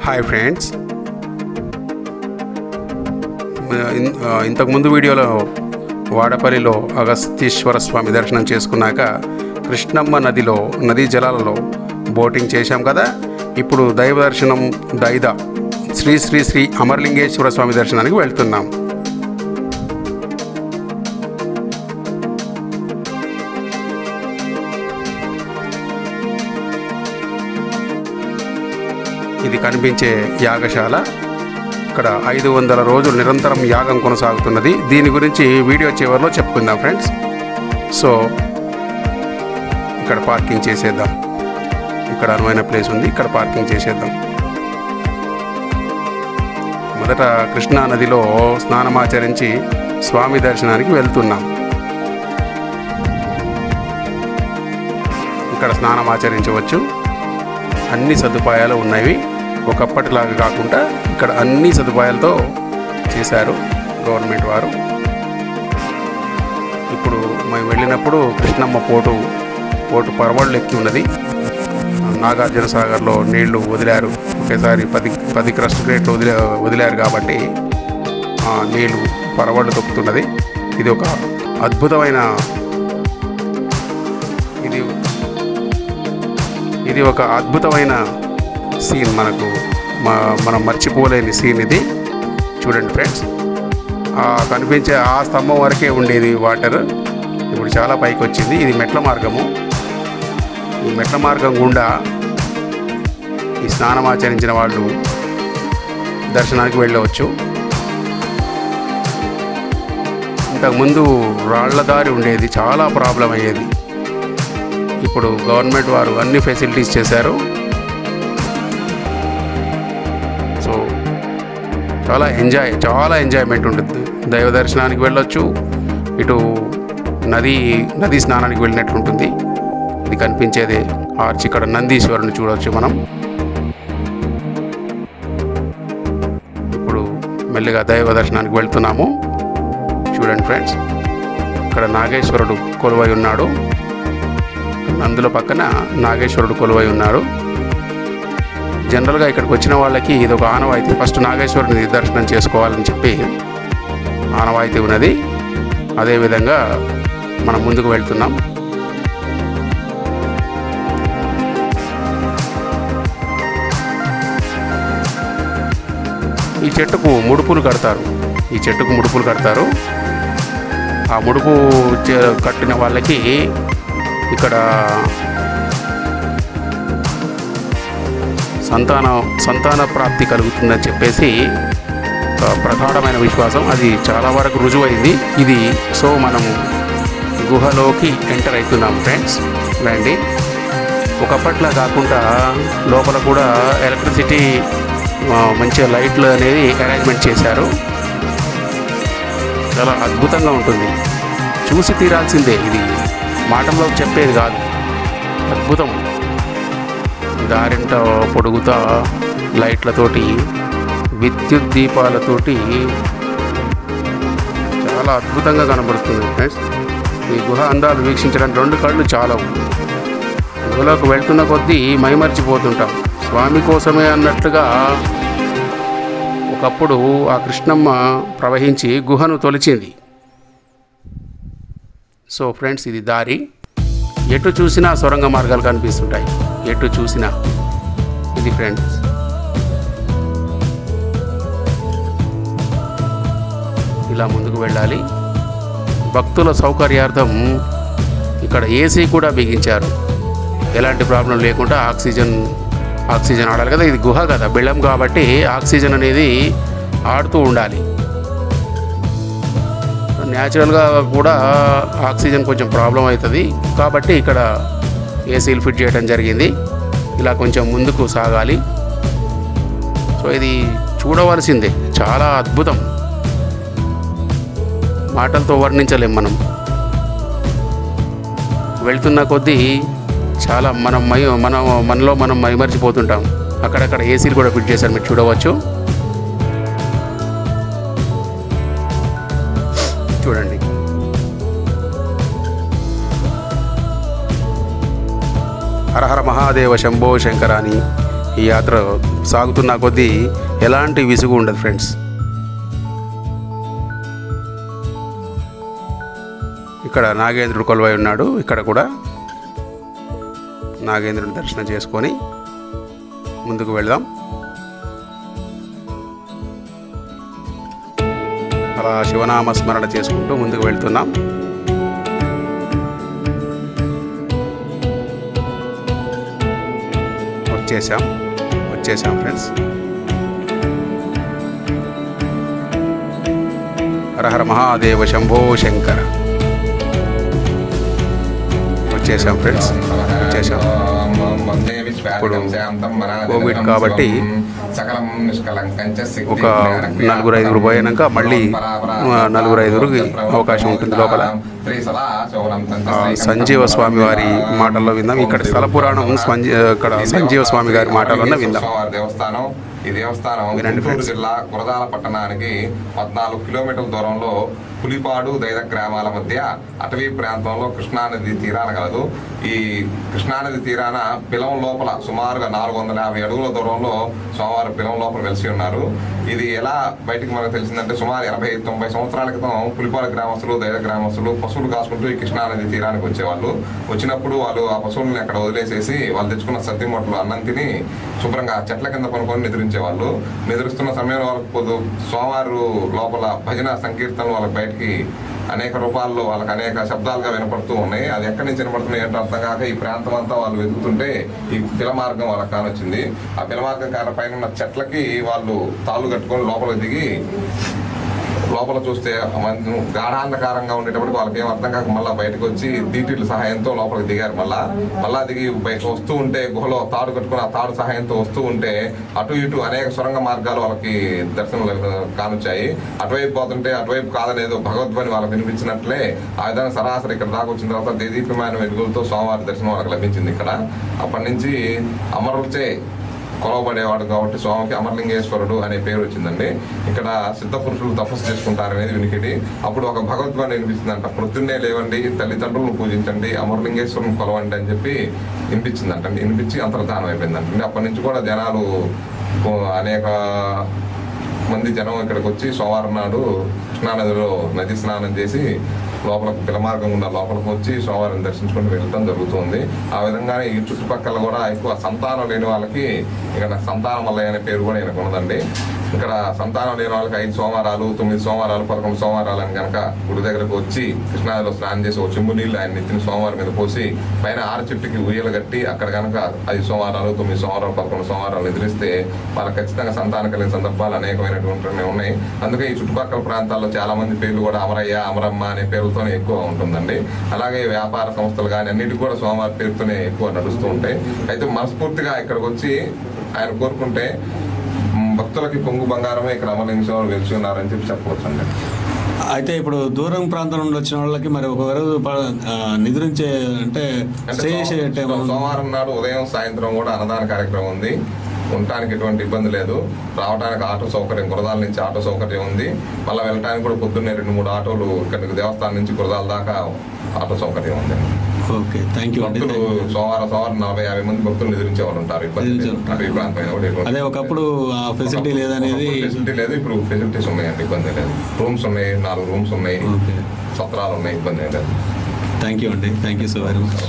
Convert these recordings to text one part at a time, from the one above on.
Hi friends in- ఆ, ఇంతకుముందు వీడియోలో వాడపల్లిలో అగస్తీశ్వర స్వామి దర్శనం చేసుకున్నాక కృష్ణమ్మ నదిలో నదీ జలాలలో బోటింగ్ చేశాం కదా ఇప్పుడు దైవ దర్శనం దైద శ్రీ శ్రీ శ్రీ అమరలింగేశ్వర స్వామి దర్శనానికి వెళ్తున్నాం ఇది కనిపించే యాగశాల ఇక్కడ ఐదు వందల రోజులు నిరంతరం యాగం కొనసాగుతున్నది దీని గురించి వీడియో చివరిలో చెప్పుకుందాం ఫ్రెండ్స్ సో ఇక్కడ పార్కింగ్ చేసేద్దాం ఇక్కడ అనువైన ప్లేస్ ఉంది ఇక్కడ పార్కింగ్ చేసేద్దాం మొదట కృష్ణా నదిలో స్నానమాచరించి స్వామి దర్శనానికి వెళ్తున్నాం ఇక్కడ స్నానం ఆచరించవచ్చు అన్ని సదుపాయాలు ఉన్నవి ఒకప్పటిలాగా కాకుండా ఇక్కడ అన్ని సదుపాయాలతో చేశారు గవర్నమెంట్ వారు ఇప్పుడు మేము వెళ్ళినప్పుడు కృష్ణమ్మ పోటు పోటు పరవళ్ళు ఎక్కి ఉన్నది నాగార్జున సాగర్లో నీళ్లు వదిలారు ఒకేసారి పది పది క్రస్ట్ గ్రేట్లు వదిలే వదిలారు కాబట్టి ఆ నీళ్లు పరవళ్ళు తొక్కుతున్నది ఇది ఒక అద్భుతమైన ఇది ఇది ఒక అద్భుతమైన సీన్ మనకు మ- మనం మర్చిపోలేని సీన్ ఇది చూడండి ఫ్రెండ్స్ ఆ కనిపించే ఆ స్తంభం వరకే ఉండేది వాటర్ ఇప్పుడు చాలా పైకి వచ్చింది ఇది మెట్ల మార్గము ఈ మెట్ల మార్గం గుండా ఈ స్నానం ఆచరించిన వాళ్ళు దర్శనానికి వెళ్ళవచ్చు ఇంతకుముందు రాళ్ల దారి ఉండేది చాలా ప్రాబ్లం అయ్యేది ఇప్పుడు గవర్నమెంట్ వారు అన్ని ఫెసిలిటీస్ చేశారు సో చాలా ఎంజాయ్ చాలా ఎంజాయ్మెంట్ ఉంటుంది దైవ దర్శనానికి వెళ్ళొచ్చు ఇటు నది నది స్నానానికి వెళ్ళినట్టు ఉంటుంది ఇది కనిపించేది ఆర్చ్ ఇక్కడ నందీశ్వరుని చూడవచ్చు మనం ఇప్పుడు మెల్లిగా దైవ దర్శనానికి వెళ్తున్నాము చూడండి ఫ్రెండ్స్ ఇక్కడ నాగేశ్వరుడు కొలువై ఉన్నాడు అందులో పక్కన నాగేశ్వరుడు కొలువై ఉన్నాడు జనరల్గా ఇక్కడికి వచ్చిన వాళ్ళకి ఇది ఒక ఆనవాయితీ ఫస్ట్ నాగేశ్వరుని దర్శనం చేసుకోవాలని చెప్పి ఆనవాయితీ ఉన్నది అదేవిధంగా మనం ముందుకు వెళ్తున్నాం ఈ చెట్టుకు ముడుపులు కడతారు ఈ చెట్టుకు ముడుపులు కడతారు ఆ ముడుపు చే- కట్టిన వాళ్ళకి ఇక్కడ సంతాన సంతాన ప్రాప్తి కలుగుతుందని చెప్పేసి ఒక ప్రగాఢమైన విశ్వాసం అది చాలా వరకు రుజువైంది ఇది సో మనము గుహలోకి ఎంటర్ అవుతున్నాం ఫ్రెండ్స్ రండి ఒకప్పట్లా కాకుండా లోపల కూడా ఎలక్ట్రిసిటీ ఆ, మంచిగా లైట్లు అనేది అరేంజ్మెంట్ చేశారు చాలా అద్భుతంగా ఉంటుంది చూసి తీరాల్సిందే ఇది మాటల్లో చెప్పేది కాదు అద్భుతం దారింట పొడుగుతా లైట్లతోటి విద్యుత్ దీపాలతోటి చాలా అద్భుతంగా కనబడుతుంది ఫ్రెండ్స్ ఈ గుహ అందాలు వీక్షించడానికి రెండు కళ్ళు చాలవు గుహలోకి వెళ్తున్న కొద్దీ మైమర్చిపోతుంటాం స్వామి కోసమే అన్నట్లుగా ఒకప్పుడు ఆ కృష్ణమ్మ ప్రవహించి గుహను తొలిచింది సో ఫ్రెండ్స్ ఇది దారి ఎటు చూసినా సొరంగ మార్గాలు కనిపిస్తుంటాయి ఎటు చూసినా ఇది ఫ్రెండ్స్ ఇలా ముందుకు వెళ్ళాలి భక్తుల సౌకర్యార్థం ఇక్కడ ఏసీ కూడా బిగించారు ఎలాంటి ప్రాబ్లం లేకుండా ఆక్సిజన్ ఆక్సిజన్ ఆడాలి కదా ఇది గుహ కదా బెళ్ళం కాబట్టి ఆక్సిజన్ అనేది ఆడుతూ ఉండాలి న్యాచురల్గా కూడా ఆక్సిజన్ కొంచెం ప్రాబ్లం అవుతుంది కాబట్టి ఇక్కడ ఏసీలు ఫిట్ చేయడం జరిగింది ఇలా కొంచెం ముందుకు సాగాలి సో ఇది చూడవలసిందే చాలా అద్భుతం మాటలతో వర్ణించలేం మనం వెళ్తున్న కొద్దీ చాలా మనం మై మనం మనలో మనం మైమర్చిపోతుంటాం అక్కడక్కడ ఏసీలు కూడా ఫిట్ చేశారు మీరు చూడవచ్చు చూడండి హరహర మహాదేవ శంభో శంకరాని ఈ యాత్ర సాగుతున్న కొద్దీ ఎలాంటి విసుగు ఉండదు ఫ్రెండ్స్ ఇక్కడ నాగేంద్రుడు కొలువై ఉన్నాడు ఇక్కడ కూడా నాగేంద్రుని దర్శనం చేసుకొని ముందుకు వెళ్దాం అలా శివనామ స్మరణ చేసుకుంటూ ముందుకు వెళ్తున్నాం వచ్చేసాం వచ్చేసాం ఫ్రెండ్స్ హర హర మహాదేవ శంభో శంకర వచ్చేసాం ఫ్రెండ్స్ వచ్చేసాం ఇప్పుడు కోవిడ్ కాబట్టి ఒక నలుగురు ఐదుగురు పోయాక మళ్ళీ ఆ, నలుగురు ఐదుగురికి అవకాశం ఉంటుంది లోపల ఆ, సంజీవ స్వామి వారి మాటల్లో విందాం ఇక్కడ స్థల పురాణం సంజీ ఇక్కడ సంజీవ స్వామి గారి మాటల్లోనే విందాం స్వామివారి దేవస్థానం ఈ దేవస్థానం వినండి గుంటూరు friends. జిల్లా గురదాల పట్టణానికి పద్నాలుగు కిలోమీటర్ల దూరంలో పులిపాడు దైద గ్రామాల మధ్య అటవీ ప్రాంతంలో కృష్ణానది తీరాన కలదు ఈ కృష్ణానది తీరాన పిలం లోపల సుమారుగా నాలుగు వందల యాభై అడుగుల దూరంలో సోమవారం పిలం లోపల వెలిసి ఉన్నారు ఇది ఎలా బయటకు మనకు తెలిసిందంటే సుమారు ఎనభై తొంభై సంవత్సరాల క్రితం పులిపాడు గ్రామస్తులు దైద గ్రామస్తులు పశువులు కాసుకుంటూ ఈ కృష్ణానది తీరానికి వచ్చేవాళ్ళు వచ్చినప్పుడు వాళ్ళు ఆ పశువులను అక్కడ వదిలేసేసి వాళ్ళు తెచ్చుకున్న సద్ది మొట్టలు అన్నం తిని శుభ్రంగా చెట్ల కింద పనుకొని నిద్రించేవాళ్ళు నిద్రిస్తున్న సమయంలో వాళ్ళకి పొద్దు సోమవారు లోపల భజన సంకీర్తనలు వాళ్ళకి బయటికి అనేక రూపాల్లో వాళ్ళకి అనేక శబ్దాలుగా వినపడుతూ ఉన్నాయి అది ఎక్కడి నుంచి వినపడుతున్నాయి ఏంటో అర్థం కాక ఈ ప్రాంతం అంతా వాళ్ళు వెతుకుతుంటే ఈ పిల మార్గం వాళ్ళకి కానొచ్చింది ఆ పిల మార్గం కాన పైన ఉన్న చెట్లకి వాళ్ళు తాళ్ళు కట్టుకొని లోపలికి దిగి లోపల చూస్తే మన- గాఢాంధకారంగా ఉండేటప్పుడు వాళ్ళకి ఏం అర్థం కాక మళ్ళీ బయటకు వచ్చి దీటిల సహాయంతో లోపలికి దిగారు మళ్ళా మళ్ళా దిగి బయట వస్తూ ఉంటే గుహలో తాడు కట్టుకుని ఆ తాడు సహాయంతో వస్తూ ఉంటే అటు ఇటు అనేక సొరంగ మార్గాలు వాళ్ళకి దర్శనం లభి- కానొచ్చాయి అటువైపు పోతుంటే అటువైపు కాదనేదో భగవద్వాని వాళ్ళకి వినిపించినట్లే ఆ విధంగా సరాసరి ఇక్కడ దాకా వచ్చిన తర్వాత దేదీప్యమైన వెలుగులతో స్వామివారి దర్శనం వాళ్ళకి లభించింది ఇక్కడ అప్పటి నుంచి అమరులచే కొలవబడేవాడు కాబట్టి స్వామికి అమరలింగేశ్వరుడు అనే పేరు వచ్చిందండి ఇక్కడ సిద్ధ పురుషులు తపస్సు చేసుకుంటారు అనేది వినికిడి అప్పుడు ఒక భగవద్వాన్ని వినిపిస్తుందంట ప్రొద్దున్నే లేవండి తల్లిదండ్రులను పూజించండి అమరలింగేశ్వరుని కొలవండి అని చెప్పి వినిపించిందంట వినిపించి అంతర్ధానం అయిపోయిందంట అప్పటి నుంచి కూడా జనాలు ఓ, అనేక మంది జనం ఇక్కడికి వచ్చి సోమవారం నాడు కృష్ణానదిలో నది స్నానం చేసి లోపలకు పిలమార్గం ఉన్న లోపలికి వచ్చి సోమవారం దర్శించుకొని వెళ్ళడం జరుగుతుంది ఆ విధంగానే ఈ చుట్టుపక్కల కూడా ఎక్కువ సంతానం లేని వాళ్ళకి ఇక్కడ సంతానం వల్ల అనే పేరు కూడా ఈయనకు ఉన్నదండి ఇక్కడ సంతానం లేని వాళ్ళకి ఐదు సోమవారాలు తొమ్మిది సోమవారాలు పదకొండు సోమవారాలు అని కనుక గుడి దగ్గరకు వచ్చి కృష్ణానదిలో స్నానం చేసి ఒక చెంబు నీళ్ళు ఆయన నెత్తిన సోమవారం మీద పోసి పైన ఆరు చెట్టుకి ఉయ్యలు కట్టి అక్కడ కనుక ఐదు సోమవారాలు తొమ్మిది సోమవారాలు పదకొండు సోమవారాలు ఎదిరిస్తే వాళ్ళకి ఖచ్చితంగా సంతానం కలిగిన సందర్భాలు అనేకమైనటువంటి ఉన్నాయి అందుకే ఈ చుట్టుపక్కల ప్రాంతాల్లో చాలా మంది పేర్లు కూడా అమరయ్య అమరమ్మ అనే పేరుతోనే ఎక్కువ ఉంటుందండి అలాగే వ్యాపార సంస్థలు కానీ అన్నిటికి కూడా సోమవారి పేరుతోనే ఎక్కువ నడుస్తూ ఉంటాయి అయితే మనస్ఫూర్తిగా ఇక్కడికి వచ్చి ఆయన కోరుకుంటే మ్, భక్తులకి పొంగు బంగారమే ఇక్కడ అమరలింగేశ్వరం వెలిసి ఉన్నారని చెప్పి చెప్పవచ్చు అండి అయితే ఇప్పుడు దూరం ప్రాంతం నుండి వచ్చిన వాళ్ళకి మరి ఒక రోజు ప- ఆ, నిద్రించే అంటే అంటే స్టే చేసే సోమ- టైం ఉంది. సోమవారం నాడు ఉదయం సాయంత్రం కూడా అన్నదాన కార్యక్రమం ఉంది ఉండటానికి ఎటువంటి ఇబ్బంది లేదు రావడానికి ఆటో సౌకర్యం గురదాల నుంచి ఆటో సౌకర్యం ఉంది మళ్ళీ వెళ్ళడానికి కూడా పొద్దున్నే రెండు మూడు ఆటోలు ఇక్కడికి దేవస్థానం నుంచి గురదాల దాకా ఆటో సౌకర్యం ఉంది ఓకే థ్యాంక్ యూ అండి భక్తులు సోమవారం సోమవారం నలభై యాభై మంది భక్తులు నిద్రించే వాళ్ళు ఉంటారు ఇబ్బంది లేదు. నిద్రించే ఉంటారు. అటు ఈ ప్రాంతం అయినా కూడా ఎటువంటి- అదే ఒకప్పుడు ఆ ఫెసిలిటీ లేదనేది ఫెసిలిటీ లేదు ఇప్పుడు ఫెసిలిటీస్ ఉన్నాయండి ఇబ్బంది లేదు రూమ్స్ ఉన్నాయి నాలుగు రూమ్స్ ఉన్నాయి ఓకే సత్రాలు ఉన్నాయి ఇబ్బంది ఏం లేదు థ్యాంక్ యూ అండి thank you so very much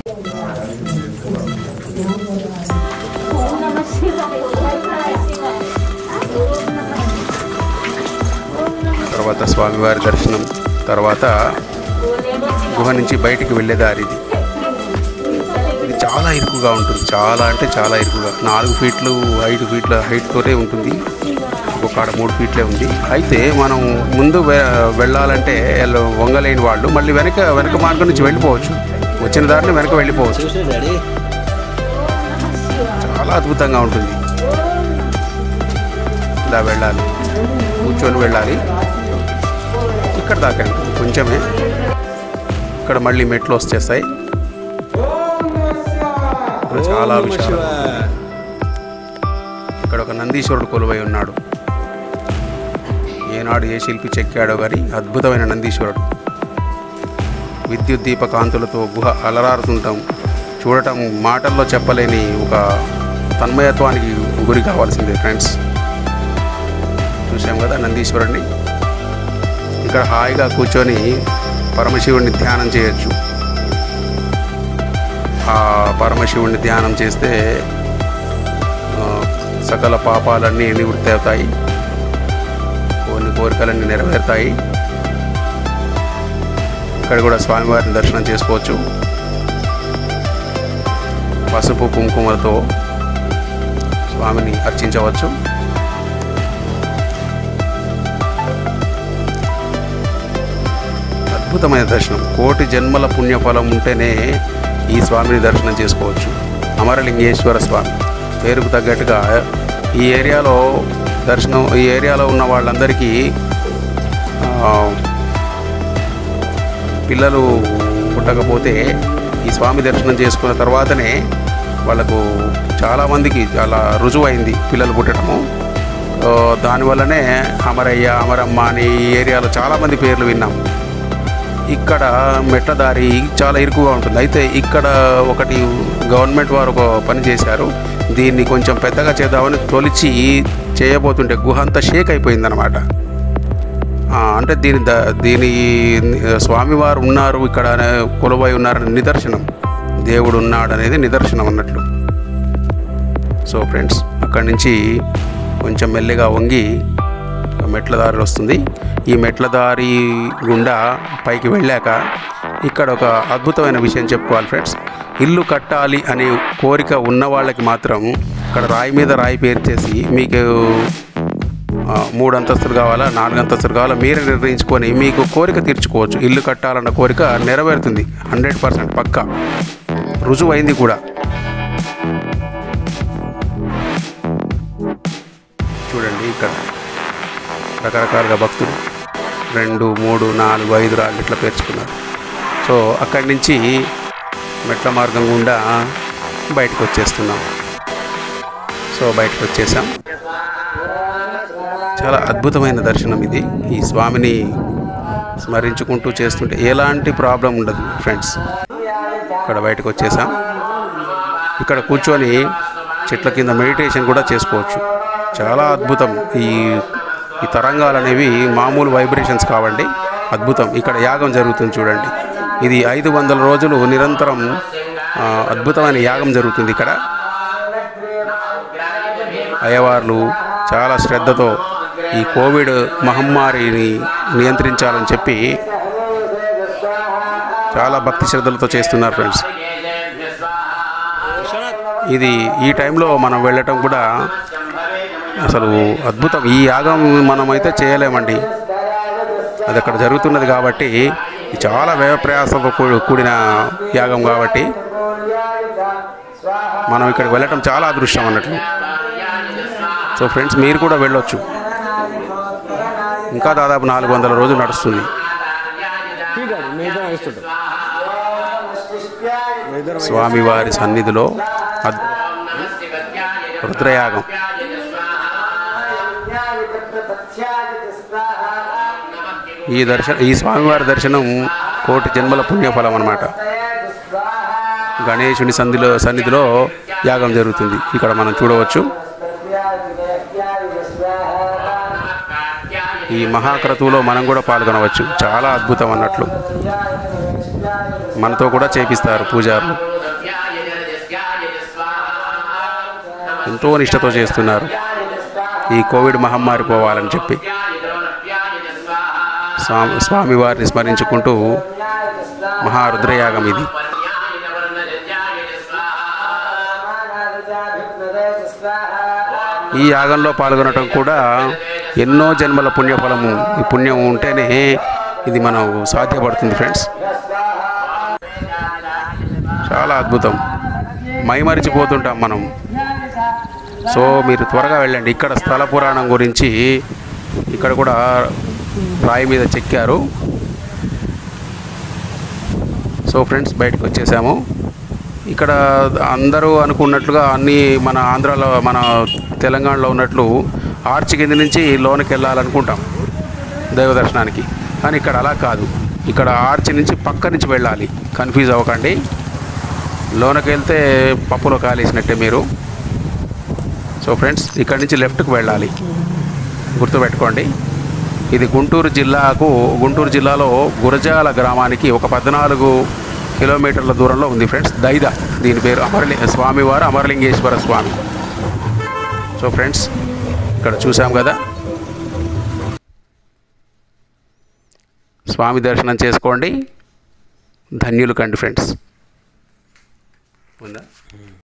ఓం నమ శివాయ ఓం నమ శివాయ ఓం నమ ఓం నమ తర్వాత స్వామివారి దర్శనం తర్వాత గుహ నుంచి బయటికి వెళ్ళే దారి ఇది ఇది చాలా ఇరుకుగా ఉంటుంది చాలా అంటే చాలా ఇరుకుగా నాలుగు ఫీట్లు ఐదు ఫీట్ల హైట్తోనే ఉంటుంది ఒక్కొక్క ఆడ మూడు ఫీట్లే ఉంది అయితే మనం ముందు వె- వెళ్ళాలంటే ఎల్ల- వంగలేని వాళ్ళు మళ్ళీ వెనక వెనక మార్గం నుంచి వెళ్ళిపోవచ్చు వచ్చిన దారిని వెనక వెళ్ళిపోవచ్చు చాలా అద్భుతంగా ఉంటుంది ఇలా వెళ్ళాలి కూర్చొని వెళ్ళాలి ఇక్కడ దాకా ఉంటుంది కొంచెమే ఇక్కడ మళ్ళీ మెట్లు వచ్చేస్తాయి ఇక్కడ చాలా విషయాలు ఇక్కడ ఒక నందీశ్వరుడు కొలువై ఉన్నాడు ఏనాడు ఏ శిల్పి చెక్కాడో కానీ అద్భుతమైన నందీశ్వరుడు విద్యుత్ దీప కాంతులతో గుహ అలరారుతుంటాం చూడటం మాటల్లో చెప్పలేని ఒక తన్మయత్వానికి గురి కావాల్సిందే ఫ్రెండ్స్ చూసాం కదా నందీశ్వరుడిని ఇక్కడ హాయిగా కూర్చొని పరమశివుడిని ధ్యానం చేయొచ్చు ఆ పరమశివుడిని ధ్యానం చేస్తే ఆ, సకల పాపాలన్నీ నివృత్తి అవుతాయి కొన్ని కోరికలన్నీ నెరవేరుతాయి ఇక్కడ కూడా స్వామివారిని దర్శనం చేసుకోవచ్చు పసుపు కుంకుమలతో స్వామిని అర్చించవచ్చు అద్భుతమైన దర్శనం కోటి జన్మల పుణ్యఫలం ఉంటేనే ఈ స్వామిని దర్శనం చేసుకోవచ్చు అమరలింగేశ్వర స్వామి పేరుకు తగ్గట్టుగా ఈ ఏరియాలో దర్శనం ఈ ఏరియాలో ఉన్న వాళ్ళందరికీ ఆ, పిల్లలు పుట్టకపోతే ఈ స్వామి దర్శనం చేసుకున్న తర్వాతనే వాళ్ళకు చాలామందికి చాలా రుజువైంది పిల్లలు పుట్టడము ఆ, దానివల్లనే అమరయ్య అమరమ్మ అని ఈ ఏరియాలో చాలామంది పేర్లు విన్నాం ఇక్కడ మెట్ల దారి చాలా ఇరుకుగా ఉంటుంది అయితే ఇక్కడ ఒకటి గవర్నమెంట్ వారు ఒక పని చేశారు దీన్ని కొంచెం పెద్దగా చేద్దామని తొలిచి చేయబోతుంటే గుహ అంతా షేక్ అయిపోయిందనమాట ఆ, అంటే దీని ద దీని స్వామివారు ఉన్నారు ఇక్కడ అనే కొలువై ఉన్నారనే నిదర్శనం దేవుడు ఉన్నాడు అనేది నిదర్శనం అన్నట్లు సో ఫ్రెండ్స్ అక్కడి నుంచి కొంచెం మెల్లిగా వంగి మెట్ల దారి వస్తుంది ఈ మెట్ల దారి గుండా పైకి వెళ్ళాక ఇక్కడ ఒక అద్భుతమైన విషయం చెప్పుకోవాలి ఫ్రెండ్స్ ఇల్లు కట్టాలి అనే కోరిక ఉన్న వాళ్ళకి మాత్రం ఇక్కడ రాయి మీద రాయి పేర్చేసి మీకు ఆ, మూడు అంతస్తులు కావాలా నాలుగు అంతస్తులు కావాలా మీరే నిర్ణయించుకొని మీకు కోరిక తీర్చుకోవచ్చు ఇల్లు కట్టాలన్న కోరిక నెరవేరుతుంది హండ్రెడ్ పర్సెంట్ పక్కా రుజువైంది కూడా చూడండి ఇక్కడ రకరకాలుగా భక్తులు రెండు మూడు నాలుగు ఐదు రాళ్ళు ఇట్లా పేర్చుకున్నారు సో అక్కడి నుంచి మెట్ల మార్గం గుండా బయటకు వచ్చేస్తున్నాం సో బయటకు వచ్చేసాం చాలా అద్భుతమైన దర్శనం ఇది ఈ స్వామిని స్మరించుకుంటూ చేస్తుంటే ఎలాంటి ప్రాబ్లం ఉండదు ఫ్రెండ్స్ ఇక్కడ బయటకు వచ్చేసాం ఇక్కడ కూర్చొని చెట్ల కింద మెడిటేషన్ కూడా చేసుకోవచ్చు చాలా అద్భుతం ఈ ఈ తరంగాలు అనేవి మామూలు వైబ్రేషన్స్ కావండి అద్భుతం ఇక్కడ యాగం జరుగుతుంది చూడండి ఇది ఐదు వందల రోజులు నిరంతరం ఆ, అద్భుతమైన యాగం జరుగుతుంది ఇక్కడ అయ్యవార్లు చాలా శ్రద్ధతో ఈ కోవిడ్ మహమ్మారిని నియంత్రించాలని చెప్పి చాలా భక్తి శ్రద్ధలతో చేస్తున్నారు ఫ్రెండ్స్ ఇది ఈ టైంలో మనం వెళ్ళటం కూడా అసలు అద్భుతం ఈ యాగం మనమైతే చేయలేమండి అది అక్కడ జరుగుతున్నది కాబట్టి ఇది చాలా వ్యయ ప్రయాసంతో కూ- కూడిన యాగం కాబట్టి మనం ఇక్కడికి వెళ్ళటం చాలా అదృష్టం అన్నట్లు సో ఫ్రెండ్స్ మీరు కూడా వెళ్ళొచ్చు ఇంకా దాదాపు నాలుగు వందల రోజులు నడుస్తుంది స్వామివారి సన్నిధిలో అద్- రుద్రయాగం ఈ దర్శన ఈ స్వామివారి దర్శనం కోటి జన్మల పుణ్యఫలం అన్నమాట గణేశుని సన్నిధిలో సన్నిధిలో యాగం జరుగుతుంది ఇక్కడ మనం చూడవచ్చు ఈ మహాక్రతువులో మనం కూడా పాల్గొనవచ్చు చాలా అద్భుతం అన్నట్లు మనతో కూడా చేపిస్తారు పూజారులు ఎంతో నిష్టతో చేస్తున్నారు ఈ కోవిడ్ మహమ్మారి పోవాలని చెప్పి స్వామి స్వామివారిని స్మరించుకుంటూ మహారుద్రయాగం ఇది ఈ యాగంలో పాల్గొనడం కూడా ఎన్నో జన్మల పుణ్యఫలము ఈ పుణ్యం ఉంటేనే ఇది మనం సాధ్యపడుతుంది ఫ్రెండ్స్ చాలా అద్భుతం మైమరిచిపోతుంటాం మనం సో మీరు త్వరగా వెళ్ళండి ఇక్కడ స్థల పురాణం గురించి ఇక్కడ కూడా రాయి మీద చెక్కారు సో ఫ్రెండ్స్ బయటకు వచ్చేసాము ఇక్కడ అందరూ అనుకున్నట్లుగా అన్నీ మన ఆంధ్రాలో మన తెలంగాణలో ఉన్నట్లు ఆర్చి కింద నుంచి లోనికి వెళ్ళాలనుకుంటాం దైవ దర్శనానికి కానీ ఇక్కడ అలా కాదు ఇక్కడ ఆర్చి నుంచి పక్క నుంచి వెళ్ళాలి కన్ఫ్యూజ్ అవ్వకండి లోనకి వెళ్తే పప్పులో కాలేసినట్టే మీరు సో ఫ్రెండ్స్ ఇక్కడి నుంచి లెఫ్ట్కి వెళ్ళాలి గుర్తుపెట్టుకోండి ఇది గుంటూరు జిల్లాకు గుంటూరు జిల్లాలో గురజాల గ్రామానికి ఒక పద్నాలుగు కిలోమీటర్ల దూరంలో ఉంది ఫ్రెండ్స్ దైద దీని పేరు అమరలి స్వామివారు అమరలింగేశ్వర స్వామి సో ఫ్రెండ్స్ ఇక్కడ చూసాం కదా స్వామి దర్శనం చేసుకోండి ధన్యులు కండి ఫ్రెండ్స్ ఉందా